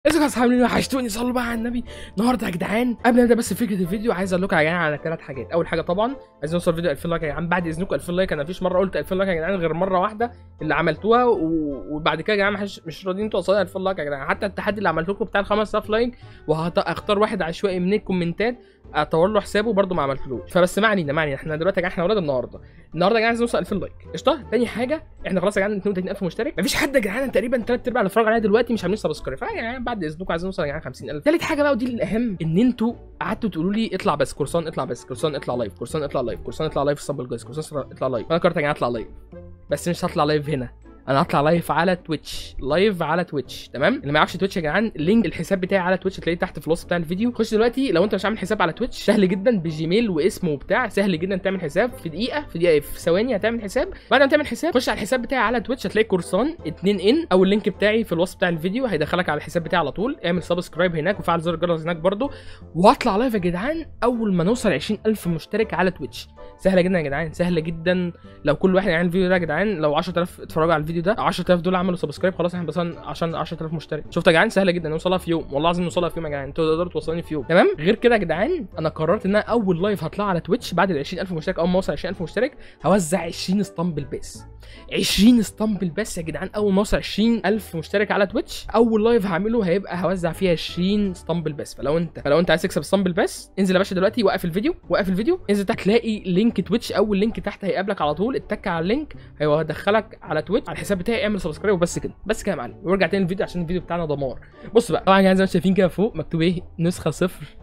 ازيكم يا اصحابي وحشتوني صلوا بقى على النبي النهارده يا جدعان قبل ما ابدا بس فكره الفيديو عايز اقول لكم يا جدعان على ثلاث حاجات اول حاجه طبعا عايزين نوصل فيديو 2000 لايك يا جدعان بعد اذنكم 2000 لايك انا مفيش مره قلت 2000 لايك يا جدعان غير مره واحده اللي عملتوها و... وبعد كده يا جدعان مش, مش راضيين توصلوا 2000 لايك يا جدعان حتى التحدي اللي عملته لكم بتاع ال 5000 لايك وهختار واحد عشوائي من الكومنتات اطور له حسابه برده ما عملتلوش فبس ما علينا ما علينا احنا دلوقتي يا جدعان احنا اولاد النهارده النهارده يا جدعان عايزين نوصل 2000 لايك قشطه تاني حاجه احنا خلاص يا جدعان 32000 مشترك مفيش حد يا جدعان تقريبا ثلاث ارباع اللي اتفرج عليا دلوقتي مش عاملين سبسكرايب فيا جدعان بعد اذنكم عايزين نوصل يا جدعان 50000 تالت حاجه بقى ودي الاهم ان انتوا قعدتوا تقولوا لي اطلع بس كورسان اطلع بس كورسان اطلع لايف كورسان اطلع لايف كورسان اطلع لايف الصب الجايز كورسان اطلع لايف انا قررت يا جدعان اطلع لايف بس مش هطلع لايف هنا انا هطلع لايف على تويتش لايف على تويتش تمام اللي ما يعرفش تويتش يا جدعان لينك الحساب بتاعي على تويتش تلاقيه تحت في الوصف بتاع الفيديو خش دلوقتي لو انت مش عامل حساب على تويتش سهل جدا بجيميل واسم وبتاع سهل جدا تعمل حساب في دقيقه في دقيقه في ثواني هتعمل حساب بعد ما تعمل حساب خش على الحساب بتاعي على تويتش هتلاقي كورسان 2 ان او اللينك بتاعي في الوصف بتاع الفيديو هيدخلك على الحساب بتاعي على طول اعمل سبسكرايب هناك وفعل زر الجرس هناك برده وهطلع لايف يا جدعان اول ما نوصل 20000 مشترك على تويتش سهله جدا يا جدعان سهله جدا لو كل واحد يعمل الفيديو ده يا جدعان لو 10000 اتفرجوا على الفيديو ده 10000 دول عملوا سبسكرايب خلاص احنا مثلا عشان 10000 مشترك شفتوا يا جدعان سهله جدا نوصلها في يوم والله العظيم نوصلها في يوم يا جدعان انتوا تقدروا توصلوني في يوم تمام غير كده يا جدعان انا قررت ان انا اول لايف هطلع على تويتش بعد ال 20000 مشترك اول ما اوصل 20000 مشترك هوزع 20 اسطمبل بس 20 اسطمبل بس يا جدعان اول ما اوصل 20000 مشترك على تويتش اول لايف هعمله هيبقى هوزع فيها 20 اسطمبل بس فلو انت فلو انت عايز تكسب اسطمبل بس انزل يا باشا دلوقتي وقف الفيديو وقف الفيديو انزل تحت تلاقي لينك تويتش اول لينك تحت هيقابلك على طول اتك على اللينك هيدخلك على تويتش على الحساب بتاعي اعمل سبسكرايب وبس كده بس كده يا معلم وارجع تاني الفيديو عشان الفيديو بتاعنا دمار بص بقى طبعا يا جدعان زي ما شايفين كده فوق مكتوب ايه نسخه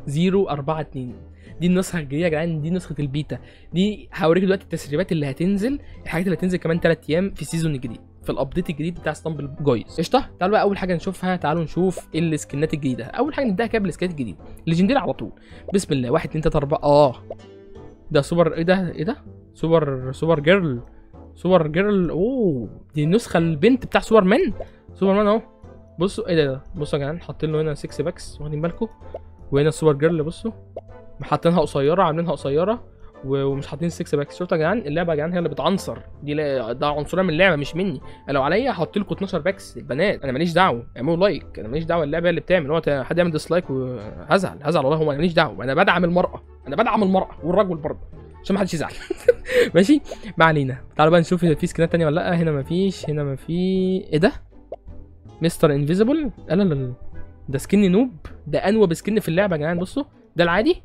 0042 دي النسخه الجديده يا جدعان دي نسخه البيتا دي هوريك دلوقتي التسريبات اللي هتنزل الحاجات اللي هتنزل كمان 3 ايام في السيزون الجديد في الابديت الجديد بتاع ستامبل جويز قشطه تعالوا بقى اول حاجه نشوفها تعالوا نشوف ايه السكنات الجديده اول حاجه نبداها كده بالسكنات الجديده ليجندري على طول بسم الله 1 2 3 4 اه ده سوبر ايه ده ايه ده سوبر سوبر جيرل سوبر جيرل اوه دي النسخه البنت بتاع سوبر مان سوبر مان اهو بصوا ايه ده, ده بصوا يا جدعان حاطين له هنا 6 باكس واخدين بالكم وهنا السوبر جيرل بصوا حاطينها قصيره عاملينها قصيره ومش حاطين 6 باكس شفتوا يا جدعان اللعبه يا جدعان هي اللي بتعنصر دي لا ده عنصريه من اللعبه مش مني انا لو عليا هحط لكم 12 باكس البنات انا ماليش دعوه اعملوا لايك انا ماليش دعوه اللعبه هي اللي بتعمل هو حد يعمل ديسلايك وهزعل هزعل والله هو انا ماليش دعوه انا بدعم المراه انا بدعم المراه والرجل برضه عشان ما حدش يزعل ماشي ما علينا تعالوا بقى نشوف في سكنات تانية ولا لا هنا مفيش هنا مفي ايه ده مستر انفيزبل لا لا لا ده سكن نوب ده انوب سكن في اللعبه يا جدعان بصوا ده العادي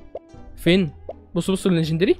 فين بصوا بصوا الليجندري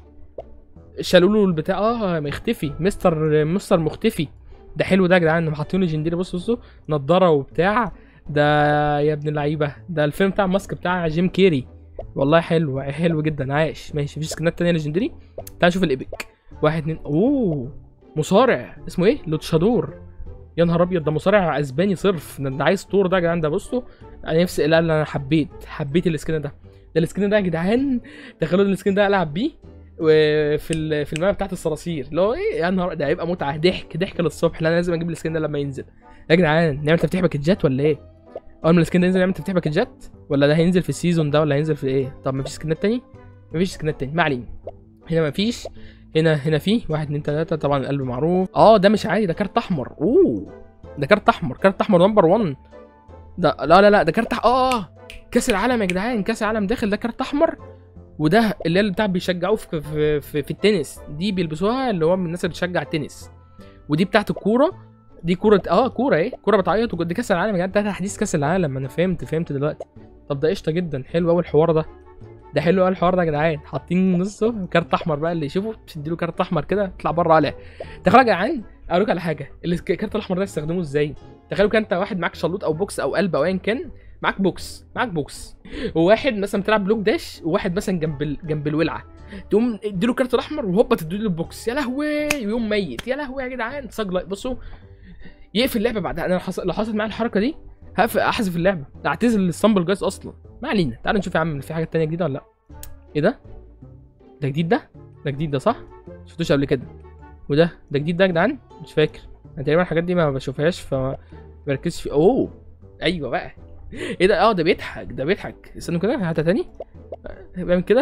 شالوا له البتاع اه مختفي مستر مستر مختفي ده حلو ده يا جدعان حاطين ليجندري بصوا بصوا نضاره وبتاع ده يا ابن اللعيبه ده الفيلم بتاع ماسك بتاع جيم كيري والله حلو حلو جدا عايش ماشي في سكنات تانية ليجندري تعال نشوف الايبك واحد اتنين اوه مصارع اسمه ايه لوتشادور يا نهار ابيض ده مصارع اسباني صرف ده عايز طور ده يا جدعان ده بصوا انا نفسي لا لا انا حبيت حبيت السكن ده ده السكن ده يا جدعان تخيلوا السكن ده العب بيه وفي ال... في الماب بتاعت الصراصير اللي هو ايه يا نهار ده هيبقى متعه ضحك ضحك للصبح لا انا لازم اجيب السكن ده لما ينزل يا جدعان نعمل تفتيح باكجات ولا ايه؟ اول ما السكن ده ينزل نعمل تفتيح باكجات ولا ده هينزل في السيزون ده ولا هينزل في ايه؟ طب مفيش سكنات تاني؟ مفيش سكنات تاني ما علينا هنا مفيش هنا هنا في واحد اتنين تلاته طبعا القلب معروف اه ده مش عادي ده كارت احمر اوه ده كارت احمر كارت احمر نمبر 1 ده لا لا لا ده كارت اه كاس العالم يا جدعان كاس العالم داخل ده كارت احمر وده اللي اللي بتاع بيشجعوه في, في, في, في التنس دي بيلبسوها اللي هو من الناس اللي بتشجع التنس ودي بتاعت الكوره دي كوره اه كوره ايه كوره بتعيط ودي كاس العالم يا جدعان ده تحديث كاس العالم انا فهمت فهمت دلوقتي طب ده قشطه جدا حلو قوي الحوار ده ده حلو قوي الحوار ده يا جدعان حاطين نصه كارت احمر بقى اللي يشوفه تديله كارت احمر كده اطلع بره عليه تخيلوا يا جدعان اقول لك على حاجه الكارت الاحمر ده تستخدمه ازاي تخيلوا كان انت واحد معاك شلوط او بوكس او قلب او ايا كان معاك بوكس معاك بوكس وواحد مثلا بتلعب بلوك داش وواحد مثلا جنب ال... جنب الولعه تقوم اديله كارت الاحمر وهوبا تديله البوكس يا لهوي ويقوم ميت يا لهوي يا جدعان صاج بصوا يقفل اللعبه بعدها انا حص... لو حصلت معايا الحركه دي هقفل احذف اللعبه اعتزل السامبل جايز اصلا ما علينا تعالوا نشوف يا عم في حاجه تانية جديده ولا لا ايه ده ده جديد ده ده جديد ده صح شفتوش قبل كده وده ده جديد ده يا جدعان مش فاكر انا تقريبا الحاجات دي ما بشوفهاش فما بركزش في اوه ايوه بقى ايه ده اه ده بيضحك ده بيضحك استنوا كده هاتها تاني بيعمل كده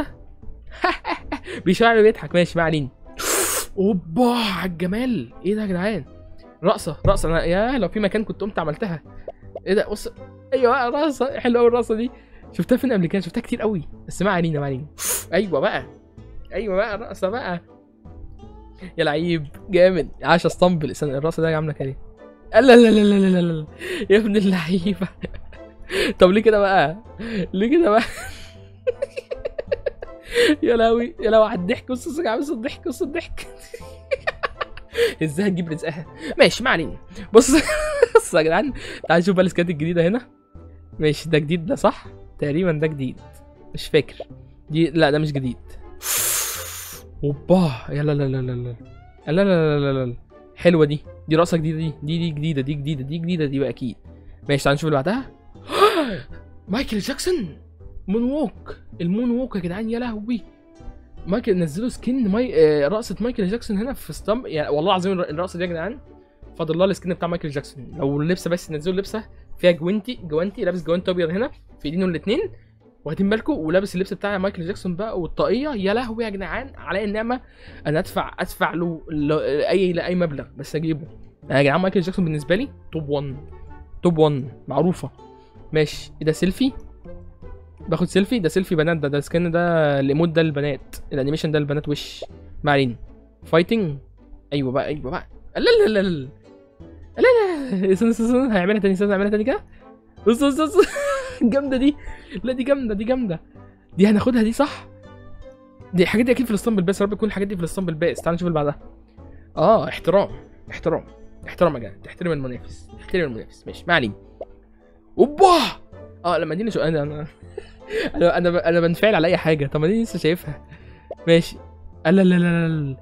بيشعر بيضحك ماشي ما علينا اوبا على الجمال ايه ده يا جدعان رقصه رقصه انا يا لو في مكان كنت قمت عملتها ايه ده بص ايوه رقصه حلوه قوي الرقصه دي شفتها فين قبل كده شفتها كتير قوي بس ما علينا ما علينا ايوه بقى ايوه بقى الرقصه بقى يا لعيب جامد عاش اسطنبل استنى الرقصه دي عامله كده لا لا لا لا لا لا لا يا ابن اللعيبه طب ليه كده بقى ليه كده بقى يا لهوي يا لهوي على الضحك بص بص يا جماعه بص الضحك بص الضحك ازاي هتجيب رزقها ماشي ما علينا بص بص يا جدعان تعال نشوف بقى السكات الجديده هنا ماشي ده جديد ده صح تقريبا ده جديد مش فاكر دي لا ده مش جديد اوبا يا لا لا لا لا لا لا لا لا لا لا حلوه دي دي رقصه جديده دي دي دي جديده دي جديده دي جديده دي بقى اكيد ماشي تعال نشوف اللي بعدها مايكل جاكسون مون ووك المون ووك يا جدعان يا لهوي مايكل نزلوا سكين ماي... آه، رقصه مايكل جاكسون هنا في ستامب يعني والله العظيم الرقصه دي يا جدعان فضل الله السكين بتاع مايكل جاكسون لو اللبسه بس نزلوا لبسه فيها جوانتي جوانتي لابس جوانتي ابيض هنا في ايدينه الاثنين واخدين بالكم ولابس اللبس بتاع مايكل جاكسون بقى والطاقيه يا لهوي يا جدعان على النعمه انا ادفع ادفع له ل- اي اي مبلغ بس اجيبه يا جدعان مايكل جاكسون بالنسبه لي توب 1 توب 1 معروفه ماشي ايه ده سيلفي باخد سيلفي ده سيلفي بنات ده ده سكن ده الايموت ده للبنات الانيميشن ده للبنات وش ما علينا فايتنج ايوه بقى ايوه بقى لا لا لا لا لا لا لا استنى استنى استنى هيعملها تاني استنى هيعملها تاني كده بص بص بص جامده دي لا دي جامده دي جامده دي هناخدها دي صح دي الحاجات دي اكيد في الاسطنبل باس يا رب تكون الحاجات دي في الاسطنبل باس تعال نشوف اللي بعدها اه احترام احترام احترام يا جدع تحترم المنافس تحترم المنافس ماشي ما علينا اوبا اه لما دي شو انا انا انا انا انا بنفعل على اي حاجه طب ما دي لسه شايفها ماشي لا لا لا لا لا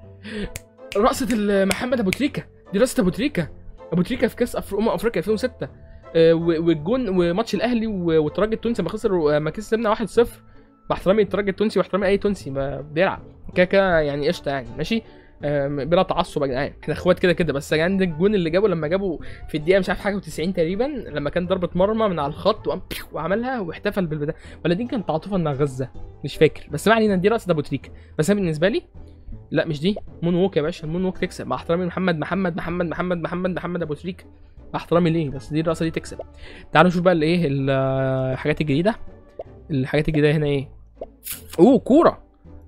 رقصه ال- محمد ابو تريكه دي رقصه ابو تريكه ابو تريكه في كاس أفر... امم افريقيا 2006 آه، و- والجون وماتش الاهلي و- والترجي التونسي لما خسر ما كسبنا 1-0 مع احترامي الترجي التونسي واحترامي اي تونسي ما بيلعب كده كده يعني قشطه يعني ماشي آه، بلا تعصب يا جدعان احنا اخوات كده كده بس يا جدعان ده الجون اللي جابه لما جابه في الدقيقه مش عارف حاجه و90 تقريبا لما كان ضربه مرمى من على الخط وقام بيو وعملها واحتفل بالبتاع ولا دي كانت تعاطفا مع غزه مش فاكر بس ما علينا دي رقصه ابو تريكه بس انا بالنسبه لي لا مش دي مون ووك يا باشا المون ووك تكسب مع احترامي محمد محمد محمد محمد محمد محمد ابو تريكه مع احترامي ليه بس دي الرقصه دي تكسب تعالوا نشوف بقى الايه ال- الحاجات الجديده الحاجات الجديده هنا ايه اوه كوره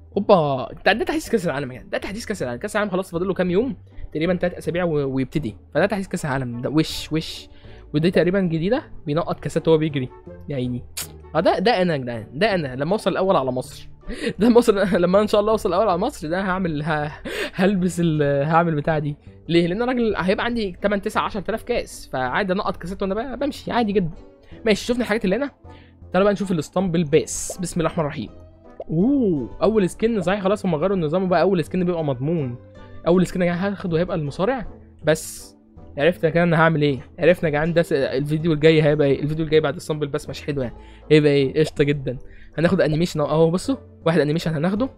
اوبا ده ده تحديث كاس العالم يعني ده تحديث كاس العالم كاس العالم خلاص فاضل له كام يوم تقريبا ثلاث اسابيع و- ويبتدي فده تحديث كاس العالم ده وش وش ودي تقريبا جديده بينقط كاسات وهو بيجري يا عيني اه ده ده انا يا جدعان ده انا لما اوصل الاول على مصر ده لما اوصل لما ان شاء الله اوصل الاول على مصر ده هعمل ه... هلبس ال... هعمل بتاع دي ليه لان انا راجل هيبقى عندي 8 9 10000 كاس فعادي انقط كاسات وانا بقى بمشي عادي جدا ماشي شفنا الحاجات اللي هنا تعالوا بقى نشوف الاسطنبل باس بسم الله الرحمن الرحيم اوه اول سكن صحيح خلاص هم غيروا النظام وبقى اول سكن بيبقى مضمون اول سكن يا جدعان هاخده هيبقى المصارع بس عرفنا كده انا هعمل ايه عرفنا يا جدعان ده س- الفيديو الجاي هيبقى ايه الفيديو الجاي بعد السامبل بس مش حلو يعني هيبقى ايه قشطه جدا هناخد انيميشن اهو اهو بصوا واحد انيميشن هناخده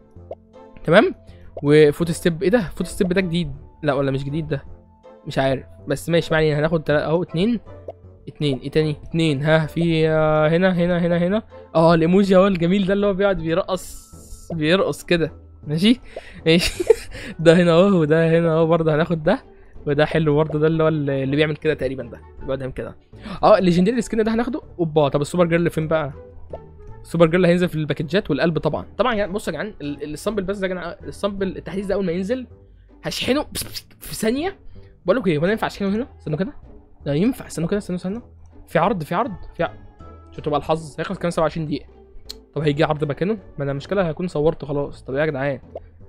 تمام وفوت ستيب ايه ده فوت ستيب ده جديد لا ولا مش جديد ده مش عارف بس ماشي معني هناخد تلا- اهو اتنين اتنين ايه تاني اتنين ها في آه، هنا هنا هنا هنا اه الايموجي اهو الجميل ده اللي هو بيقعد بيرقص بيرقص كده ماشي ماشي ده هنا اهو وده هنا اهو برضه هناخد ده وده حلو برضه ده اللي هو اللي اللي بيعمل كده تقريبا ده اللي بيقعد يعمل كده اه الليجندري سكين ده هناخده اوبا طب السوبر جيرل فين بقى السوبر جيرل هينزل في الباكجات والقلب طبعا طبعا يعني بصوا يا جدعان ال- السامبل بس ده يا جدعان السامبل التحديث ده اول ما ينزل هشحنه بس- بس- في ثانيه بقول لكم ايه هو انا ينفع اشحنه هنا استنوا كده لا ينفع استنوا كده استنوا استنوا في عرض في عرض في عرض شفتوا بقى الحظ هيخلص كمان 27 دقيقه طب هيجي عرض مكانه ما انا المشكله هكون صورته خلاص طب يا جدعان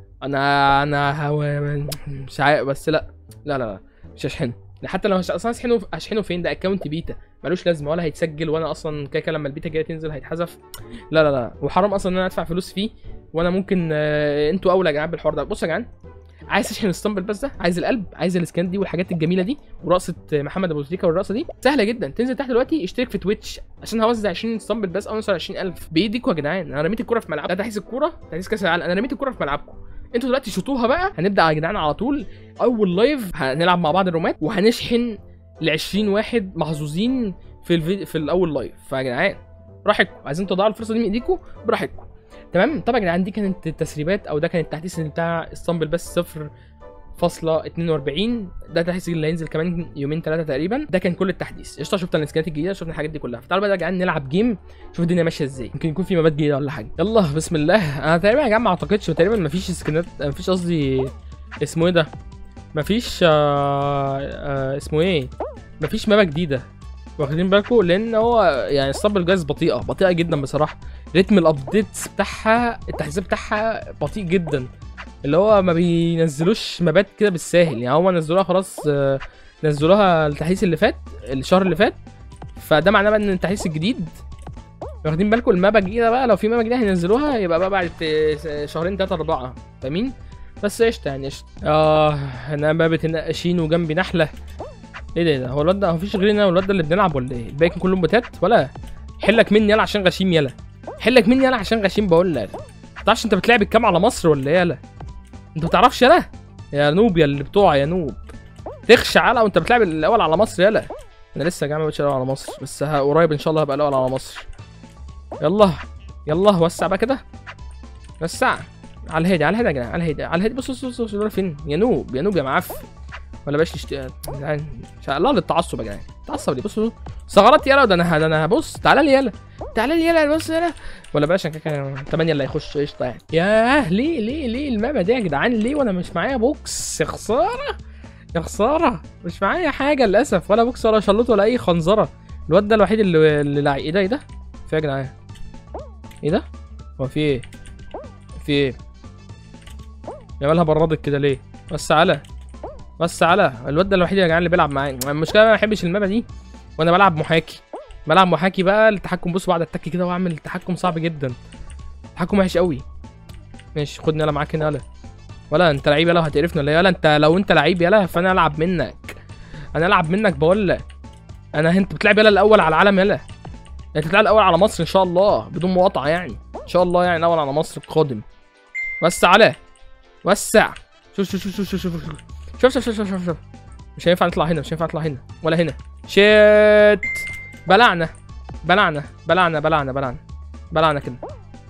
انا انا هو مش عارف بس لا لا لا, لا. مش هشحنه حتى لو هش- اصلا هشحنه هشحنه فين ده اكونت بيتا ملوش لازمه ولا هيتسجل وانا اصلا كده كده لما البيتا جايه تنزل هيتحذف لا لا لا وحرام اصلا ان انا ادفع فلوس فيه وانا ممكن آه، انتوا اولى يا جدعان بالحوار ده بصوا يا جدعان عايز تشحن الستامبل بس ده عايز القلب عايز السكان دي والحاجات الجميله دي ورقصه محمد ابو تريكه والرقصه دي سهله جدا تنزل تحت دلوقتي اشترك في تويتش عشان هوزع 20 ستامبل بس او نوصل 20000 بايديكوا يا جدعان انا رميت الكوره في ملعب ده تحديث الكوره تحديث كاس العالم انا رميت الكوره في ملعبكم انتوا دلوقتي شوطوها بقى هنبدا يا جدعان على طول اول لايف هنلعب مع بعض الرومات وهنشحن ل 20 واحد محظوظين في الفيديو في الاول لايف فيا جدعان براحتكم عايزين تضيعوا الفرصه دي من ايديكم براحتكم تمام طبعا يا جدعان دي كانت التسريبات او ده كان التحديث بتاع اسطنبول بس صفر فاصلة 42 ده التحديث اللي هينزل كمان يومين ثلاثه تقريبا ده كان كل التحديث قشطه شفنا السكنات الجديده شفنا الحاجات دي كلها فتعالوا بقى يا جدعان نلعب جيم شوف الدنيا ماشيه ازاي يمكن يكون في مابات جديده ولا حاجه يلا بسم الله انا تقريبا يا جماعه ما اعتقدش تقريبا مفيش سكنات مفيش قصدي اسمه ايه ده مفيش آه آه اسمه ايه مفيش مابا جديده واخدين بالكم لان هو يعني الصب الجايز بطيئه بطيئه جدا بصراحه رتم الابديتس بتاعها التحديث بتاعها بطيء جدا اللي هو ما بينزلوش مابات كده بالساهل يعني هما نزلوها خلاص آه، نزلوها التحديث اللي فات الشهر اللي فات فده معناه بقى ان التحديث الجديد واخدين بالكم المابا الجديده بقى لو في مابا جديده هينزلوها يبقى بقى بعد آه، شهرين ثلاثه اربعه فاهمين بس قشطه يعني قشطه اه انا مابة النقاشين وجنبي نحله ايه ده إيه ده هو الواد ده مفيش غيرنا والواد ده اللي بنلعب ولا ايه الباقي كلهم بوتات ولا حلك مني يلا عشان غشيم يلا حلك مني يلا عشان غشيم بقول لك ما تعرفش انت بتلعب الكام على مصر ولا ايه يلا انت ما تعرفش يلا يا نوب يا اللي بتوع يا نوب تخشع يلا وانت بتلعب الاول على مصر يلا انا لسه يا جماعه ما بقتش الاول على مصر بس ها- قريب ان شاء الله هبقى الاول على مصر يلا يلا وسع بقى كده وسع على الهادي على الهادي يا جدعان على الهادي على الهادي بص بص بص بص دول فين يا نوب يا نوب يا معفن ولا باش نشت... يا جدعان شاء الله للتعصب يا جدعان تعصب ليه بصوا ثغرات يلا ده انا ده انا بص تعالى لي يلا تعالى لي يلا بص يلا ولا باشا كده 8 اللي هيخش قشطه يعني ياه ليه ليه ليه المابا دي يا جدعان ليه وانا مش معايا بوكس يا خساره يا خساره مش معايا حاجه للاسف ولا بوكس ولا شلوط ولا اي خنزره الواد ده الوحيد اللي اللي لعي ايه ده ايه ده في إيه يا جدعان ايه ده هو في ايه في ايه يا مالها بردت كده ليه بس على بس على الواد ده الوحيد يا جدعان اللي بيلعب معايا المشكله انا ما بحبش المابا دي وانا بلعب محاكي بلعب محاكي بقى التحكم بص بعد التك كده واعمل تحكم صعب جدا تحكم وحش قوي ماشي خدني يلا معاك هنا يلا ولا انت لعيب يلا هتقرفني ولا إيه؟ يلا انت لو انت لعيب يلا فانا العب منك انا العب منك بقول لك انا انت بتلعب يلا الاول على العالم يلا انت بتلعب الاول على مصر ان شاء الله بدون مقاطعه يعني ان شاء الله يعني الاول على مصر القادم وسع عليه وسع شوف شوف شوف شوف شوف شوف شوف شوف شوف شوف شوف شوف مش هينفع نطلع هنا مش هينفع نطلع هنا ولا هنا شيت بلعنا بلعنا بلعنا بلعنا بلعنا بلعنا كده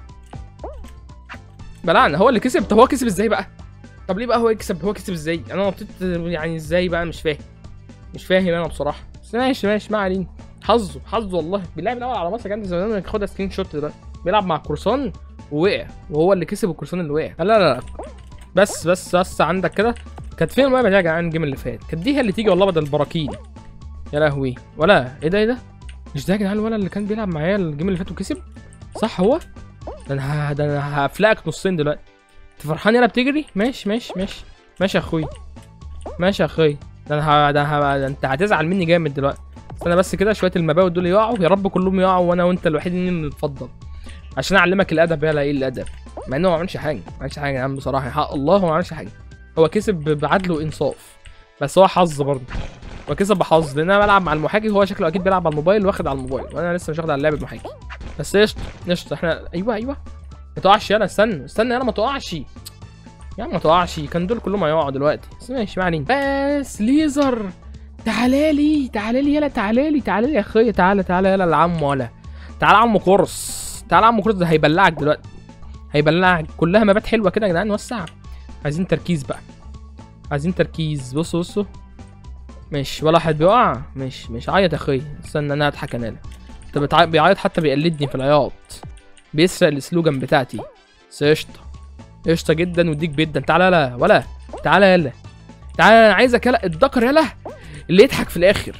بلعنا هو اللي كسب طب هو كسب ازاي بقى طب ليه بقى هو يكسب هو كسب ازاي انا نطيت يعني ازاي بقى مش فاهم مش فاهم انا بصراحه بس ماشي ماشي ما علينا حظه حظه والله بيلعب الاول على مصر كان زمان ياخدها سكرين شوت دلوقتي بيلعب مع القرصان ووقع وهو اللي كسب القرصان اللي وقع لا لا لا بس بس بس عندك كده كانت فين المابا دي يا جدعان الجيم اللي فات كانت دي هي اللي تيجي والله بدل البراكين يا لهوي ولا ايه ده ايه ده مش ده يا جدعان الولد اللي كان بيلعب معايا الجيم اللي فات وكسب صح هو ده انا ه- ده انا هفلقك نصين دلوقتي انت فرحان يلا بتجري ماشي ماشي ماشي ماشي يا اخوي ماشي يا اخوي ده انا ه... ده, أنا ه... ده انت هتزعل مني جامد دلوقتي استنى بس كده شويه المباوي دول يقعوا يا رب كلهم يقعوا وانا وانت الوحيد اللي نتفضل عشان اعلمك الادب يلا ايه الادب مع انه ما عملش حاجه ما عملش حاجه يا عم بصراحه حق الله هو ما عملش حاجه هو كسب بعدل وانصاف بس هو حظ برضه هو كسب بحظ لان انا بلعب مع المحاكي هو شكله اكيد بيلعب على الموبايل واخد على الموبايل وانا لسه مش واخد على اللعب المحاكي بس قشطه قشطه احنا ايوه ايوه ما تقعش يلا استنى استنى يلا ما تقعش يا عم ما تقعش كان دول كلهم هيقعوا دلوقتي بس ماشي ما علينا بس ليزر تعالى لي تعالى لي يلا تعالى لي تعالى لي يا اخويا تعالى تعالى يلا العم ولا تعالى عم قرص تعالى عم قرص ده هيبلعك دلوقتي هيبلعك كلها مبات حلوه كده يا جدعان وسع عايزين تركيز بقى عايزين تركيز بصوا بصوا ماشي ولا واحد بيقع مش مش عيط يا اخويا استنى انا هضحك انا انت بتع... بيعيط حتى بيقلدني في العياط بيسرق السلوجان بتاعتي بس قشطه قشطه جدا وديك جدا تعالى يلا ولا تعالى يلا تعالى انا عايزك يلا الدكر يلا اللي يضحك في الاخر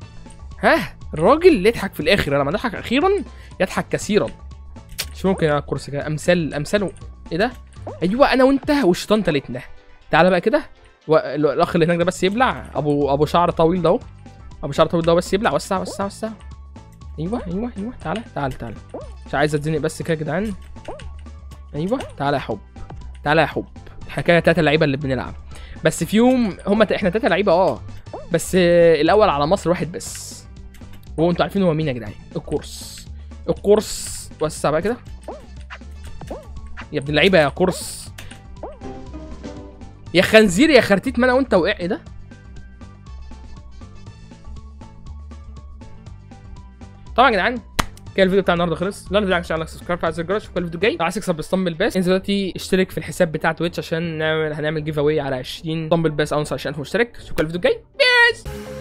ها الراجل اللي يضحك في الاخر لما يضحك اخيرا يضحك كثيرا مش ممكن يا كرسي كده امثال امثال ايه ده ايوه انا وانت والشيطان تالتنا تعالى بقى كده و- الاخ اللي هناك ده بس يبلع ابو ابو شعر طويل ده اهو ابو شعر طويل ده بس يبلع وسع وسع وسع ايوه ايوه ايوه تعالى تعالى تعالى مش عايز اتزنق بس كده يا جدعان ايوه تعالى يا حب تعالى يا حب احنا كده تلاته لعيبه اللي بنلعب بس فيهم هم ت... احنا تلاته لعيبه اه بس آه، الاول على مصر واحد بس وهو انتوا عارفين هو مين يا جدعان الكورس الكورس وسع بقى كده يا ابن اللعيبه يا كورس يا خنزير يا خرتيت ما انا وانت وقع ايه ده طبعا يا جدعان كده الفيديو بتاع النهارده خلص لو الفيديو عجبك لايك سبسكرايب فعل زر الجرس اشوفك الفيديو الجاي لو عايز تكسب بالستامبل باس انزل دلوقتي اشترك في الحساب بتاع تويتش عشان نعمل هنعمل جيف اواي على 20 ستامبل باس او 20000 مشترك اشوفك الفيديو الجاي بيس